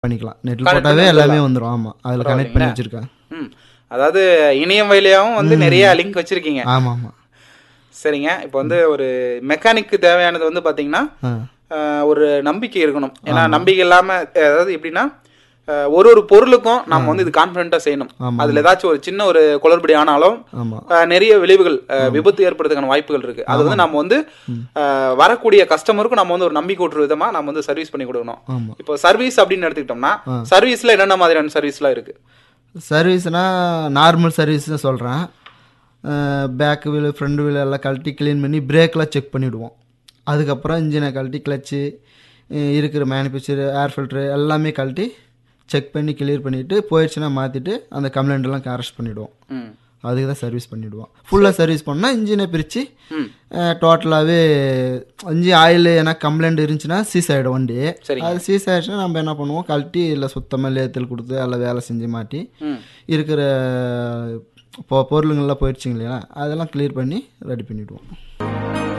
பண்ணிக்கலாம் நெட்டில் போட்டாவே எல்லாமே வந்துடும் ஆமாம் அதில் கனெக்ட் பண்ணி வச்சுருக்கேன் ம் அதாவது இணையம் வழியாகவும் வந்து நிறைய லிங்க் வச்சிருக்கீங்க ஆமாம் ஆமாம் சரிங்க இப்போ வந்து ஒரு மெக்கானிக்கு தேவையானது வந்து பாத்தீங்கன்னா ஆ ஆஹ், ஒரு நம்பிக்கை இருக்கணும் ஏன்னா நம்பிக்கை இல்லாம அதாவது எப்படின்னா ஆஹ், ஒரு ஒரு பொருளுக்கும் நம்ம வந்து இது கான்பிடண்டா செய்யணும் ஆமா. அதுல ஏதாச்சும் ஒரு சின்ன ஒரு குளறுபடி ஆனாலும் ஆமாம் ஆஹ், நிறைய விளைவுகள் ஆஹ், விபத்து ஏற்படுறதுக்கான வாய்ப்புகள் இருக்கு அது வந்து நம்ம வந்து ஆஹ், வரக்கூடிய கஸ்டமருக்கும் நம்ம வந்து ஒரு நம்பிக்கை ஊட்டுற விதமா நம்ம வந்து சர்வீஸ் பண்ணி கொடுக்கணும் ஆமாம் இப்போ சர்வீஸ் அப்படின்னு எடுத்துக்கிட்டோம்னா சர்வீஸ்ல என்னென்ன மாதிரியான சர்வீஸ்லாம் இருக்கு சர்வீஸ்னால் நார்மல் சர்வீஸ் தான் சொல்கிறேன் பேக்கு வீல் ஃப்ரண்ட் வீல் எல்லாம் கழட்டி க்ளீன் பண்ணி பிரேக்கெலாம் செக் பண்ணிவிடுவோம் அதுக்கப்புறம் இன்ஜினை கழட்டி கிளச்சு இருக்கிற மேனுஃபேக்சர் ஏர் ஃபில்ட்ரு எல்லாமே கழட்டி செக் பண்ணி கிளியர் பண்ணிவிட்டு போயிடுச்சுன்னா மாற்றிட்டு அந்த கம்ப்ளைண்ட் எல்லாம் அரெஸ்ட் பண்ணிவிடுவோம் ம் அதுக்கு தான் சர்வீஸ் பண்ணிவிடுவோம் ஃபுல்லாக சர்வீஸ் பண்ணால் இன்ஜினை பிரித்து ம் டோட்டலாகவே இன்ஜின் ஆயில் ஏன்னா கம்ப்ளைண்ட் இருந்துச்சுன்னா சீஸ் ஆகிடும் வண்டி சரிங்க. அது சீஸ் ஆகிடுச்சுன்னா நம்ம என்ன பண்ணுவோம் கழட்டி இல்லை சுத்தமாக லேத்தல் கொடுத்து எல்லாம் வேலை செஞ்சு மாட்டி ம் இருக்கிற பொ பொருளுங்கள்லாம் போயிடுச்சுங்க இல்லையா அதெல்லாம் க்ளியர் பண்ணி ரெடி பண்ணிவிடுவோம்